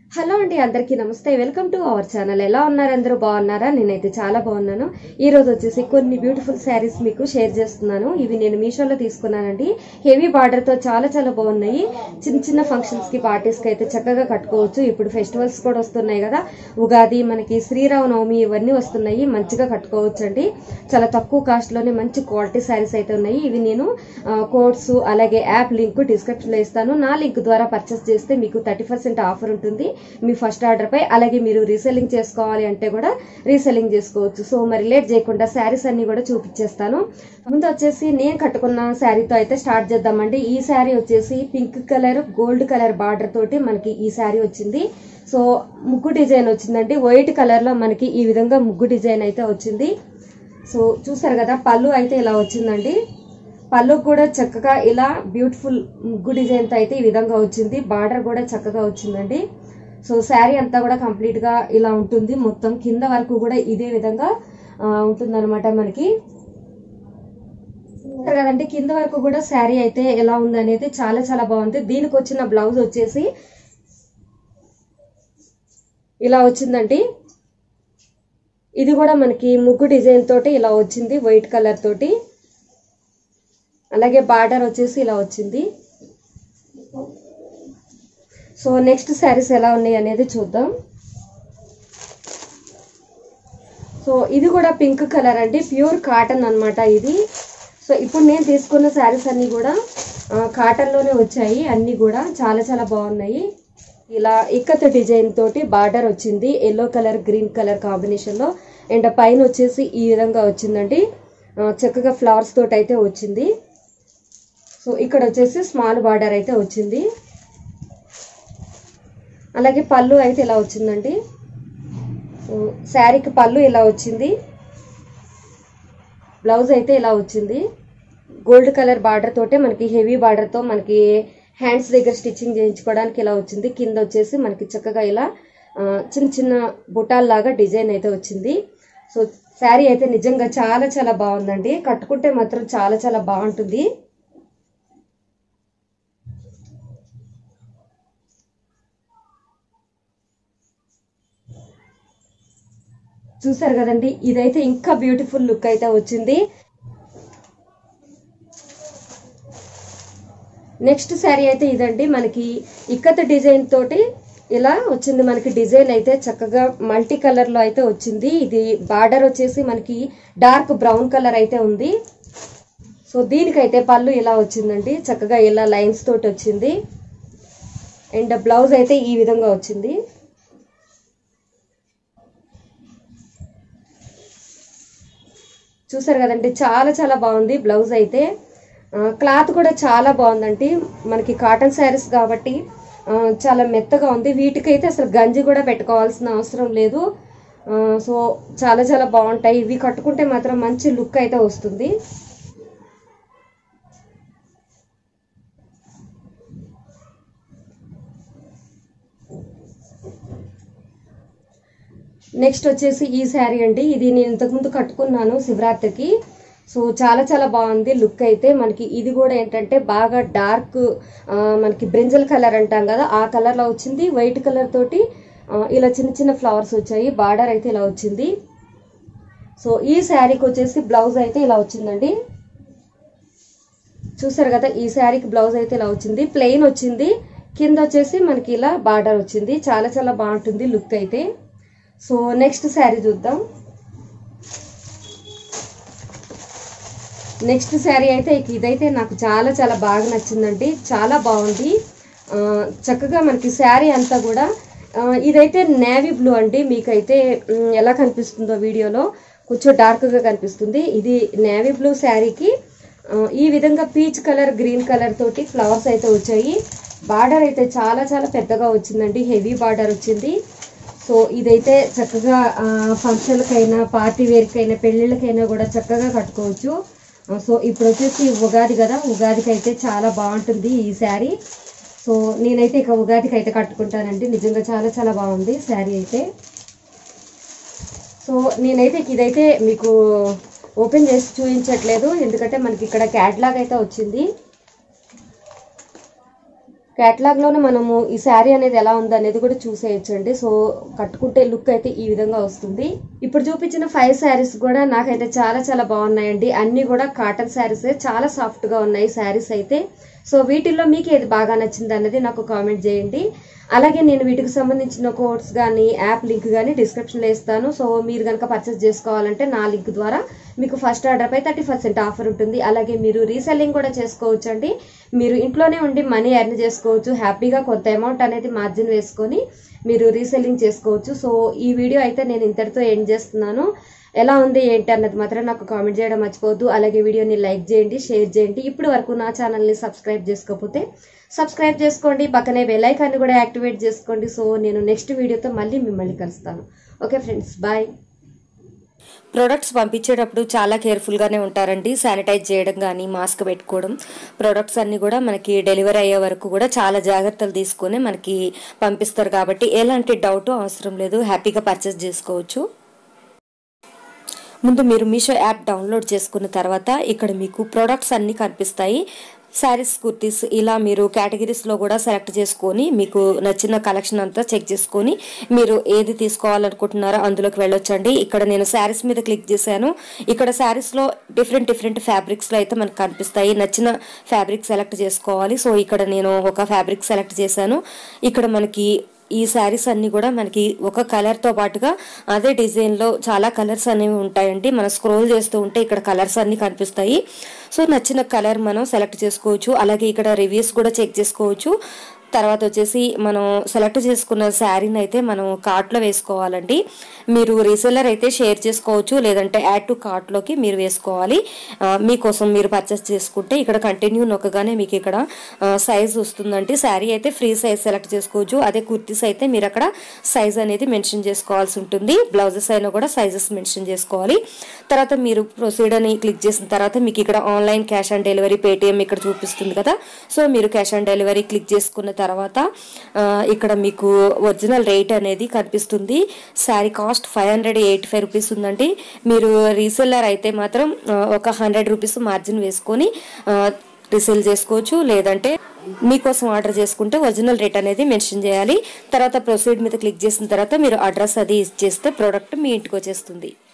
hello అండి అందరికీ నమస్తే వెల్కమ్ టు అవర్ ఛానల్ ఎలా ఉన్నారు అందరూ బాగున్నారా నేనైతే చాలా బాగున్నాను ఈ రోజు వచ్చేసి కొన్ని బ్యూటిఫుల్ శారీస్ మీకు షేర్ చేస్తున్నాను ఇవి నేను మీషోలో తీసుకున్నానండి హెవీ బార్డర్ తో చాలా చాలా బాగున్నాయి చిన్న చిన్న ఫంక్షన్స్ కి పార్టీస్ కి అయితే చక్కగా కట్టుకోవచ్చు ఇప్పుడు ఫెస్టివల్స్ కూడా వస్తున్నాయి కదా ఉగాది మనకి శ్రీరామనవమి ఇవన్నీ వస్తున్నాయి మంచిగా కట్టుకోవచ్చు అండి చాలా తక్కువ కాస్ట్ లోనే మంచి క్వాలిటీ శారీస్ అయితే ఉన్నాయి ఇవి నేను కోడ్స్ అలాగే యాప్ లింక్ డిస్క్రిప్షన్ లో ఇస్తాను నా లింక్ ద్వారా పర్చేస్ చేస్తే మీకు థర్టీ పర్సెంట్ ఆఫర్ ఉంటుంది మీ ఫస్ట్ ఆర్డర్ పై అలాగే మీరు రీసెల్లింగ్ చేసుకోవాలి అంటే కూడా రీసెల్లింగ్ చేసుకోవచ్చు సో మరి లేట్ చేయకుండా శారీస్ అన్ని కూడా చూపించేస్తాను ముందు వచ్చేసి నేను కట్టుకున్న శారీతో అయితే స్టార్ట్ చేద్దామండి ఈ శారీ వచ్చేసి pink colour gold colour border తోటి మనకి ఈ శారీ వచ్చింది సో ముగ్గు డిజైన్ వచ్చిందండి వైట్ కలర్ లో మనకి ఈ విధంగా ముగ్గు డిజైన్ అయితే వచ్చింది సో చూసారు కదా పళ్ళు అయితే ఇలా వచ్చిందండి పళ్ళు కూడా చక్కగా ఇలా బ్యూటిఫుల్ ముగ్గు డిజైన్ తో అయితే ఈ విధంగా వచ్చింది బార్డర్ కూడా చక్కగా వచ్చిందండి సో శారీ అంతా కూడా కంప్లీట్ గా ఇలా ఉంటుంది మొత్తం కింద వరకు కూడా ఇదే విధంగా ఉంటుంది అనమాట మనకి చూసారు కదండి కింద వరకు కూడా శారీ అయితే ఎలా ఉంది అనేది చాలా చాలా బాగుంది దీనికి వచ్చిన బ్లౌజ్ వచ్చేసి ఇలా వచ్చిందండి ఇది కూడా మనకి ముగ్గు డిజైన్ తోటి ఇలా వచ్చింది వైట్ కలర్ తోటి అలాగే బార్డర్ వచ్చేసి ఇలా వచ్చింది సో నెక్స్ట్ శారీస్ ఎలా ఉన్నాయి అనేది చూద్దాం సో ఇది కూడా పింక్ కలర్ అండి ప్యూర్ కాటన్ అన్నమాట ఇది సో ఇప్పుడు నేను తీసుకున్న శారీస్ అన్ని కూడా కాటన్లోనే వచ్చాయి అన్ని కూడా చాలా చాలా బాగున్నాయి ఇలా ఇక్కత డిజైన్ తోటి బార్డర్ వచ్చింది ఎల్లో కలర్ గ్రీన్ కలర్ కాంబినేషన్లో అండ్ పైన వచ్చేసి ఈ విధంగా వచ్చిందండి ఆ, చక్కగా ఫ్లవర్స్ తోటి అయితే వచ్చింది సో ఇక్కడ వచ్చేసి స్మాల్ బార్డర్ అయితే వచ్చింది అలాగే పళ్ళు అయితే ఇలా వచ్చిందండి సో శారీకి పళ్ళు ఇలా వచ్చింది బ్లౌజ్ అయితే ఇలా వచ్చింది గోల్డ్ కలర్ బార్డర్ తోటే మనకి హెవీ బార్డర్తో మనకి హ్యాండ్స్ దగ్గర స్టిచ్చింగ్ చేయించుకోవడానికి ఇలా వచ్చింది కింద వచ్చేసి మనకి చక్కగా ఇలా ఆ, చిన్న చిన్న బుటాల్లాగా డిజైన్ అయితే వచ్చింది సో శారీ అయితే నిజంగా చాలా చాలా బాగుందండి కట్టుకుంటే మాత్రం చాలా చాలా బాగుంటుంది చూసారు కదండి ఇదైతే ఇంకా బ్యూటిఫుల్ లుక్ అయితే వచ్చింది నెక్స్ట్ శారీ అయితే ఇదండి మనకి ఇక్కత డిజైన్ తోటి ఇలా వచ్చింది మనకి డిజైన్ అయితే చక్కగా మల్టీ కలర్ లో అయితే వచ్చింది ఇది బార్డర్ వచ్చేసి మనకి డార్క్ బ్రౌన్ కలర్ అయితే ఉంది సో దీనికైతే పళ్ళు ఇలా వచ్చిందండి చక్కగా ఇలా లైన్స్ తోటి వచ్చింది అండ్ బ్లౌజ్ అయితే ఈ విధంగా వచ్చింది చూసారు కదండి చాలా చాలా బాగుంది బ్లౌజ్ అయితే ఆ, క్లాత్ కూడా చాలా బాగుందండి మనకి కాటన్ శారీస్ కాబట్టి ఆ, చాలా మెత్తగా ఉంది వీటికైతే అసలు గంజి కూడా పెట్టుకోవాల్సిన అవసరం లేదు ఆ, సో చాలా చాలా బాగుంటాయి ఇవి కట్టుకుంటే మాత్రం మంచి లుక్ అయితే వస్తుంది నెక్స్ట్ వచ్చేసి ఈ శారీ అండి ఇది నేను ఇంతకుముందు కట్టుకున్నాను శివరాత్రికి సో చాలా చాలా బాగుంది లుక్ అయితే మనకి ఇది కూడా ఏంటంటే బాగా డార్క్ ఆ, మనకి బ్రింజల్ కలర్ అంటాం కదా ఆ కలర్లో వచ్చింది వైట్ కలర్ తోటి ఆ, ఇలా చిన్న చిన్న ఫ్లవర్స్ వచ్చాయి బార్డర్ అయితే ఇలా వచ్చింది సో ఈ శారీకి వచ్చేసి బ్లౌజ్ అయితే ఇలా వచ్చిందండి చూసారు కదా ఈ శారీకి బ్లౌజ్ అయితే ఇలా వచ్చింది ప్లెయిన్ వచ్చింది కింద వచ్చేసి మనకి ఇలా బార్డర్ వచ్చింది చాలా చాలా బాగుంటుంది లుక్ అయితే సో నెక్స్ట్ శారీ చూద్దాం నెక్స్ట్ శారీ అయితే ఇక ఇదైతే నాకు చాలా చాలా బాగా నచ్చిందండి చాలా బాగుంది ఆ, చక్కగా మనకి శారీ అంతా కూడా ఆ, ఇదైతే నేవీ బ్లూ అండి మీకైతే ఉమ్, ఎలా కనిపిస్తుందో వీడియోలో కొంచెం డార్క్గా కనిపిస్తుంది ఇది నేవీ బ్లూ శారీకి ఆ, ఈ విధంగా పీచ్ కలర్ గ్రీన్ కలర్ తోటి ఫ్లవర్స్ అయితే వచ్చాయి బార్డర్ అయితే చాలా చాలా పెద్దగా వచ్చిందండి హెవీ బార్డర్ వచ్చింది సో ఇదైతే చక్కగా ఆ, ఫంక్షన్లకైనా పార్టీ వేర్కైనా పెళ్ళిళ్ళకైనా కూడా చక్కగా కట్టుకోవచ్చు ఆ, సో ఇప్పుడు వచ్చేసి ఉగాది కదా ఉగాదికి అయితే చాలా బాగుంటుంది ఈ శారీ సో నేనైతే ఇక ఉగాదికి అయితే కట్టుకుంటానండి నిజంగా చాలా చాలా బాగుంది శారీ అయితే సో నేనైతే ఇక ఇదైతే మీకు ఓపెన్ చేసి చూపించట్లేదు ఎందుకంటే మనకి ఇక్కడ క్యాట్లాగ్ అయితే వచ్చింది క్యాటలాగ్లోనే మనము ఈ శారీ అనేది ఎలా ఉంది అనేది కూడా చూసేయచ్చండి సో కట్టుకుంటే లుక్ అయితే ఈ విధంగా వస్తుంది ఇప్పుడు చూపించిన ఫైవ్ శారీస్ కూడా నాకైతే చాలా చాలా బాగున్నాయండి అన్నీ కూడా కాటన్ శారీస్ చాలా సాఫ్ట్గా ఉన్నాయి శారీస్ అయితే సో వీటిల్లో మీకు ఏది బాగా నచ్చింది అన్నది నాకు కామెంట్ చేయండి అలాగే నేను వీటికి సంబంధించిన కోడ్స్ కానీ యాప్ లింక్ కానీ డిస్క్రిప్షన్లో ఇస్తాను సో మీరు కనుక పర్చేస్ చేసుకోవాలంటే నా లింక్ ద్వారా మీకు ఫస్ట్ ఆర్డర్ పై థర్టీ పర్సెంట్ ఆఫర్ ఉంటుంది అలాగే మీరు రీసెల్లింగ్ కూడా చేసుకోవచ్చు అండి మీరు ఇంట్లోనే ఉండి మనీ ఎర్న్ చేసుకోవచ్చు హ్యాపీగా కొంత అమౌంట్ అనేది మార్జిన్ వేసుకొని మీరు రీసెల్లింగ్ చేసుకోవచ్చు సో ఈ వీడియో అయితే నేను ఇంతటితో ఎండ్ చేస్తున్నాను ఎలా ఉంది ఏంటి అన్నది మాత్రం నాకు కామెంట్ చేయడం మర్చిపోవద్దు అలాగే వీడియోని లైక్ చేయండి షేర్ చేయండి ఇప్పటి వరకు నా ఛానల్ని సబ్స్క్రైబ్ చేసుకోకపోతే సబ్స్క్రైబ్ చేసుకోండి పక్కనే బెల్ ఐకాన్ని కూడా యాక్టివేట్ చేసుకోండి సో నేను నెక్స్ట్ వీడియోతో మళ్ళీ మిమ్మల్ని కలుస్తాను ఓకే ఫ్రెండ్స్ బాయ్ ప్రోడక్ట్స్ పంపించేటప్పుడు చాలా కేర్ఫుల్గానే ఉంటారండి శానిటైజ్ చేయడం కానీ మాస్క్ పెట్టుకోవడం ప్రోడక్ట్స్ అన్నీ కూడా మనకి డెలివరీ అయ్యే వరకు కూడా చాలా జాగ్రత్తలు తీసుకొని మనకి పంపిస్తారు కాబట్టి ఎలాంటి డౌట్ అవసరం లేదు హ్యాపీగా పర్చేస్ చేసుకోవచ్చు ముందు మీరు మీషో యాప్ డౌన్లోడ్ చేసుకున్న తర్వాత ఇక్కడ మీకు ప్రోడక్ట్స్ అన్నీ కనిపిస్తాయి శారీస్ కుర్తీస్ ఇలా మీరు కేటగిరీస్లో కూడా సెలెక్ట్ చేసుకొని మీకు నచ్చిన కలెక్షన్ అంతా చెక్ చేసుకొని మీరు ఏది తీసుకోవాలనుకుంటున్నారో అందులోకి వెళ్ళొచ్చండి ఇక్కడ నేను శారీస్ మీద క్లిక్ చేశాను ఇక్కడ శారీస్లో డిఫరెంట్ డిఫరెంట్ ఫ్యాబ్రిక్స్లో అయితే మనకు కనిపిస్తాయి నచ్చిన ఫ్యాబ్రిక్ సెలెక్ట్ చేసుకోవాలి సో ఇక్కడ నేను ఒక ఫ్యాబ్రిక్ సెలెక్ట్ చేశాను ఇక్కడ మనకి ఈ శారీస్ అన్నీ కూడా మనకి ఒక కలర్తో పాటుగా అదే డిజైన్లో చాలా కలర్స్ అనేవి ఉంటాయండి మనం స్క్రోల్ చేస్తూ ఉంటే ఇక్కడ కలర్స్ అన్నీ కనిపిస్తాయి సో నచ్చిన కలర్ మనం సెలెక్ట్ చేసుకోవచ్చు అలాగే ఇక్కడ రివ్యూస్ కూడా చెక్ చేసుకోవచ్చు తర్వాత వచ్చేసి మనం సెలెక్ట్ చేసుకున్న శారీని అయితే మనం కార్ట్లో వేసుకోవాలండి మీరు రీసెల్లర్ అయితే షేర్ చేసుకోవచ్చు లేదంటే యాడ్ టు కార్ట్లోకి మీరు వేసుకోవాలి ఆ, మీకోసం మీరు పర్చేస్ చేసుకుంటే ఇక్కడ కంటిన్యూ నొక్కగానే మీకు ఇక్కడ సైజ్ వస్తుందండి శారీ అయితే ఫ్రీ సైజ్ సెలెక్ట్ చేసుకోవచ్చు అదే కుర్తీస్ అయితే మీరు అక్కడ సైజ్ అనేది మెన్షన్ చేసుకోవాల్సి ఉంటుంది బ్లౌజెస్ అయినా కూడా సైజెస్ మెన్షన్ చేసుకోవాలి తర్వాత మీరు ప్రొసీడ్ అని క్లిక్ చేసిన తర్వాత మీకు ఇక్కడ online cash on delivery Paytm ఇక్కడ చూపిస్తుంది కదా సో మీరు క్యాష్ ఆన్ డెలివరీ క్లిక్ చేసుకున్న తర్వాత ఆ, ఇక్కడ మీకు ఒరిజినల్ రేట్ అనేది కనిపిస్తుంది saree cost five hundred eighty five rupees ఉందండి మీరు రీసెల్లర్ అయితే మాత్రం ఆ, ఒక హండ్రెడ్ రూపీస్ మార్జిన్ వేసుకొని రీసేల్ చేసుకోవచ్చు లేదంటే మీకోసం ఆర్డర్ చేసుకుంటే ఒరిజినల్ రేట్ అనేది మెన్షన్ చేయాలి తర్వాత ప్రొసీడ్ మీద క్లిక్ చేసిన తర్వాత మీరు అడ్రస్ అది ఇచ్చేస్తే ప్రోడక్ట్ మీ ఇంటికి వచ్చేస్తుంది